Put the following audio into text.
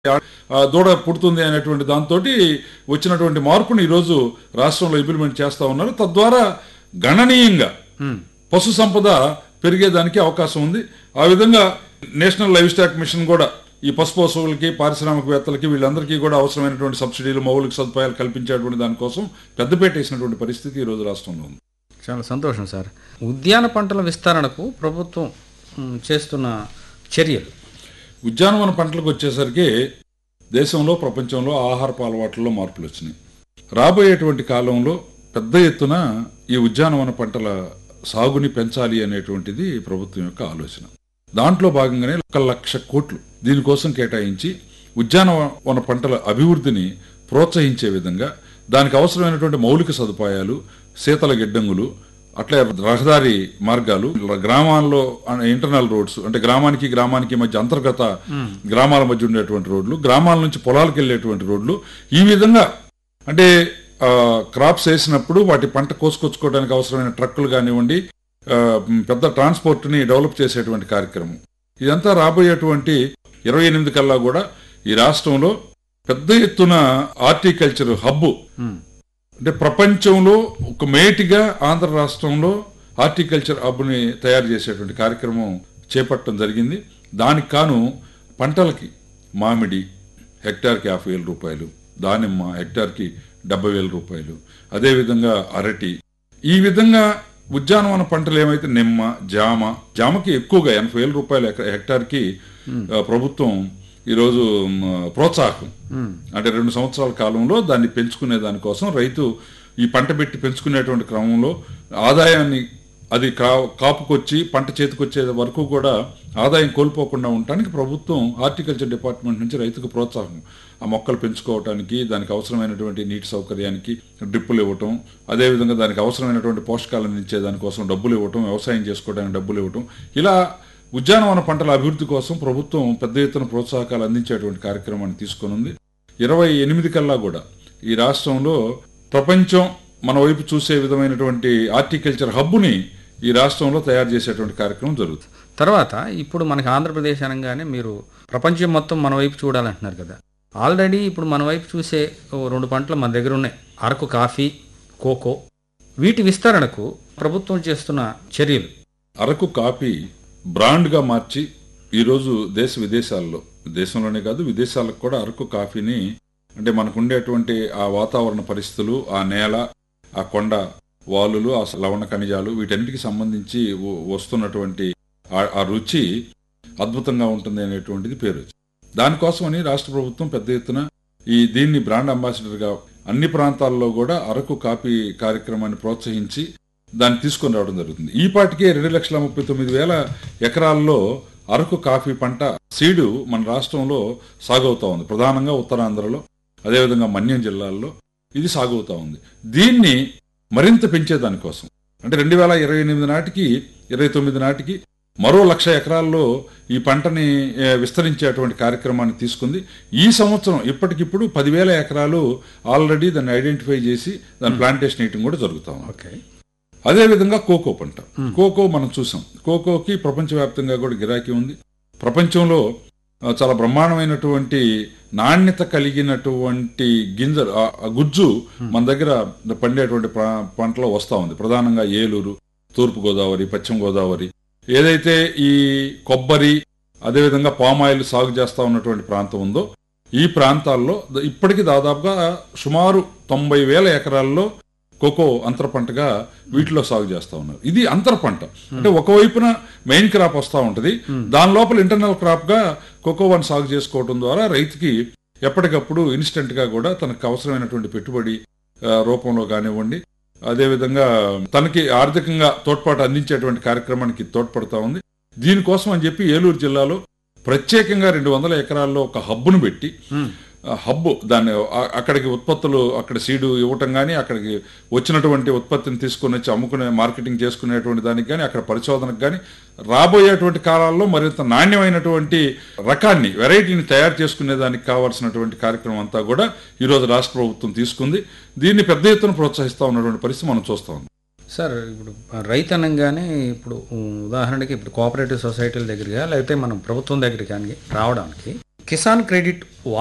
ఆ దూడ పుడుతుంది అనేటువంటి దాంతో వచ్చినటువంటి మార్పుని ఈరోజు రాష్ట్రంలో ఇంప్లిమెంట్ చేస్తా ఉన్నారు తద్వారా గణనీయంగా పశు సంపద పెరిగేదానికి అవకాశం ఉంది ఆ విధంగా నేషనల్ లైవ్ స్టాక్ మిషన్ కూడా ఈ పశు పశువులకి పారిశ్రామికవేత్తలకి వీళ్ళందరికీ కూడా అవసరమైనటువంటి సబ్సిడీలు మౌలిక సదుపాయాలు కల్పించేటువంటి దానికోసం పెద్దపేట వేసినటువంటి పరిస్థితి ఈ రోజు రాష్ట్రంలో ఉంది చాలా సంతోషం సార్ ఉద్యాన పంటల విస్తరణకు ప్రభుత్వం మ్, చేస్తున్న చర్యలు ఉద్యానవన పంటలకు వచ్చేసరికి దేశంలో ప్రపంచంలో ఆహారపు అలవాట్లలో మార్పులు వచ్చినాయి రాబోయేటువంటి కాలంలో పెద్ద ఎత్తున ఈ ఉద్యానవన పంటల సాగుని పెంచాలి అనేటువంటిది ప్రభుత్వం యొక్క ఆలోచన దాంట్లో భాగంగానే ఒక లక్ష కోట్లు దీనికోసం కేటాయించి ఉద్యానవన పంటల అభివృద్ధిని ప్రోత్సహించే విధంగా దానికి అవసరమైనటువంటి మౌలిక సదుపాయాలు శీతల గిడ్డంగులు అట్లే రహదారి మార్గాలు గ్రామాల్లో ఇంటర్నల్ రోడ్స్ అంటే గ్రామానికి గ్రామానికి మధ్య అంతర్గత గ్రామాల మధ్య ఉండేటువంటి రోడ్లు గ్రామాల నుంచి పొలాలకు వెళ్ళేటువంటి రోడ్లు ఈ విధంగా అంటే ఆ, క్రాప్స్ వేసినప్పుడు వాటి పంట కోసుకొచ్చుకోవడానికి అవసరమైన ట్రక్కులు కానివ్వండి ఆ, పెద్ద ట్రాన్స్పోర్ట్ ని డెవలప్ చేసేటువంటి కార్యక్రమం ఇదంతా రాబోయేటువంటి ఇరవై ఎనిమిది కల్లా కూడా ఈ రాష్ట్రంలో పెద్ద ఎత్తున హార్టికల్చర్ హబ్బు అంటే ప్రపంచంలో ఒక మేటిగా ఆంధ్ర రాష్ట్రంలో హార్టికల్చర్ హబ్ని తయారు చేసేటువంటి కార్యక్రమం చేపట్టడం జరిగింది దానికి కాను పంటలకి మామిడి హెక్టార్కి యాభై వేల రూపాయలు దానిమ్మ హెక్టార్కి డెబ్బై వేల రూపాయలు అదేవిధంగా అరటి ఈ విధంగా ఉద్యానవన పంటలు ఏమైతే నిమ్మ జామ జామకి ఎక్కువగా ఎనభై వేల రూపాయలు ఎక- హెక్టార్కి ఆ, ప్రభుత్వం ఈరోజు మ్, ప్రోత్సాహం అంటే రెండు సంవత్సరాల కాలంలో దాన్ని పెంచుకునే దానికోసం రైతు ఈ పంట పెట్టి పెంచుకునేటువంటి క్రమంలో ఆదాయాన్ని అది కా కాపుకొచ్చి పంట చేతికొచ్చే వరకు కూడా ఆదాయం కోల్పోకుండా ఉండటానికి ప్రభుత్వం హార్టికల్చర్ డిపార్ట్మెంట్ నుంచి రైతుకు ప్రోత్సాహం ఆ మొక్కలు పెంచుకోవటానికి దానికి అవసరమైనటువంటి నీటి సౌకర్యానికి డ్రిప్పులు ఇవ్వటం అదేవిధంగా దానికి అవసరమైనటువంటి పోషకాలు అందించే దానికోసం డబ్బులు ఇవ్వటం వ్యవసాయం చేసుకోవడానికి డబ్బులు ఇవ్వటం ఇలా ఉద్యానవన పంటల అభివృద్ధి కోసం ప్రభుత్వం పెద్ద ఎత్తున ప్రోత్సాహకాలు అందించేటువంటి కార్యక్రమాన్ని తీసుకొని ఉంది ఇరవై ఎనిమిది కల్లా కూడా ఈ రాష్ట్రంలో ప్రపంచం మన వైపు చూసే విధమైనటువంటి హార్టికల్చర్ హబ్బుని ఈ రాష్ట్రంలో తయారు చేసేటువంటి కార్యక్రమం జరుగుతుంది తర్వాత ఇప్పుడు మనకి ఆంధ్రప్రదేశ్ అనగానే మీరు ప్రపంచం మొత్తం మన వైపు చూడాలంటున్నారు కదా ఆల్రెడీ ఇప్పుడు మన వైపు చూసే ఓ రెండు పంటలు మన దగ్గర ఉన్నాయి అరకు కాఫీ కోకో వీటి విస్తరణకు ప్రభుత్వం చేస్తున్న చర్యలు అరకు కాఫీ బ్రాండ్గా మార్చి ఈరోజు దేశ విదేశాల్లో దేశంలోనే కాదు విదేశాలకు కూడా అరకు కాఫీని అంటే మనకు ఉండేటువంటి ఆ వాతావరణ పరిస్థితులు ఆ నేల ఆ కొండ వాలులు ఆ లవణ ఖనిజాలు వీటన్నిటికి సంబంధించి వ- వస్తున్నటువంటి ఆ- ఆ రుచి అద్భుతంగా ఉంటుంది అనేటువంటిది పేరు వచ్చింది. దానికోసమని రాష్ట్ర ప్రభుత్వం పెద్ద ఎత్తున ఈ దీన్ని బ్రాండ్ అంబాసిడర్గా అన్ని ప్రాంతాల్లో కూడా అరకు కాఫీ కార్యక్రమాన్ని ప్రోత్సహించి దాన్ని తీసుకొని రావడం జరుగుతుంది ఈ పాటికే రెండు లక్షల ముప్పై తొమ్మిది వేల ఎకరాల్లో అరకు కాఫీ పంట సీడు మన రాష్ట్రంలో సాగవుతా ఉంది ప్రధానంగా ఉత్తరాంధ్రలో అదేవిధంగా మన్యం జిల్లాల్లో ఇది సాగవుతా ఉంది దీన్ని మరింత పెంచేదానికోసం అంటే రెండు వేల ఇరవై ఎనిమిది నాటికి ఇరవై తొమ్మిది నాటికి మరో లక్ష ఎకరాల్లో ఈ పంటని ఏ, విస్తరించేటువంటి కార్యక్రమాన్ని తీసుకుంది ఈ సంవత్సరం ఇప్పటికిప్పుడు పదివేల ఎకరాలు ఆల్రెడీ దాన్ని ఐడెంటిఫై చేసి దాని ప్లాంటేషన్ వేయటం కూడా జరుగుతా ఉంది ఓకే అదేవిధంగా కోకో పంట కోకో మనం చూసాం కోకోకి ప్రపంచవ్యాప్తంగా కూడా గిరాకీ ఉంది ప్రపంచంలో ఆ, చాలా బ్రహ్మాండమైనటువంటి నాణ్యత కలిగినటువంటి గింజలు ఆ- ఆ గుజ్జు మన దగ్గర పండేటువంటి ప్రా- పంటలో వస్తా ఉంది ప్రధానంగా ఏలూరు తూర్పు గోదావరి పశ్చిమ గోదావరి ఏదైతే ఈ కొబ్బరి అదేవిధంగా పామాయిల్ సాగు చేస్తా ఉన్నటువంటి ప్రాంతం ఉందో ఈ ప్రాంతాల్లో ద- ఇప్పటికి దాదాపుగా సుమారు తొంభై వేల ఎకరాల్లో కోకో అంతర పంటగా వీటిలో సాగు చేస్తా ఉన్నారు ఇది అంతర పంట అంటే ఒకవైపున మెయిన్ క్రాప్ వస్తా ఉంటది దాని లోపల ఇంటర్నల్ క్రాప్ గా కోకోవాన్ సాగు చేసుకోవడం ద్వారా రైతుకి ఎప్పటికప్పుడు ఇన్స్టెంట్ గా కూడా తనకు అవసరమైనటువంటి పెట్టుబడి ఆ, రూపంలో కానివ్వండి అదేవిధంగా తనకి ఆర్థికంగా తోడ్పాటు అందించేటువంటి కార్యక్రమానికి తోడ్పడతా ఉంది దీనికోసం అని చెప్పి ఏలూరు జిల్లాలో ప్రత్యేకంగా రెండు వందల ఎకరాల్లో ఒక హబ్బును పెట్టి ఆ హబ్బు దాన్ని ఆ- అక్కడికి ఉత్పత్తులు అక్కడ సీడు ఇవ్వటం కానీ అక్కడికి వచ్చినటువంటి ఉత్పత్తిని తీసుకొని వచ్చి అమ్ముకునే మార్కెటింగ్ చేసుకునేటువంటి దానికి కానీ అక్కడ పరిశోధనకు కానీ రాబోయేటువంటి కాలాల్లో మరింత నాణ్యమైనటువంటి రకాన్ని వెరైటీని తయారు చేసుకునే దానికి కావాల్సినటువంటి కార్యక్రమం అంతా కూడా ఈరోజు రాష్ట్ర ప్రభుత్వం తీసుకుంది దీన్ని పెద్ద ఎత్తున ప్రోత్సహిస్తా ఉన్నటువంటి పరిస్థితి మనం చూస్తా ఉన్నాం సార్ ఇప్పుడు రైతు అనగానే ఇప్పుడు ఉమ్, ఉదాహరణకి ఇప్పుడు కోఆపరేటివ్ సొసైటీల దగ్గరగా లేకపోతే మనం ప్రభుత్వం దగ్గరికి కానీ రావడానికి కిసాన్ క్రెడిట్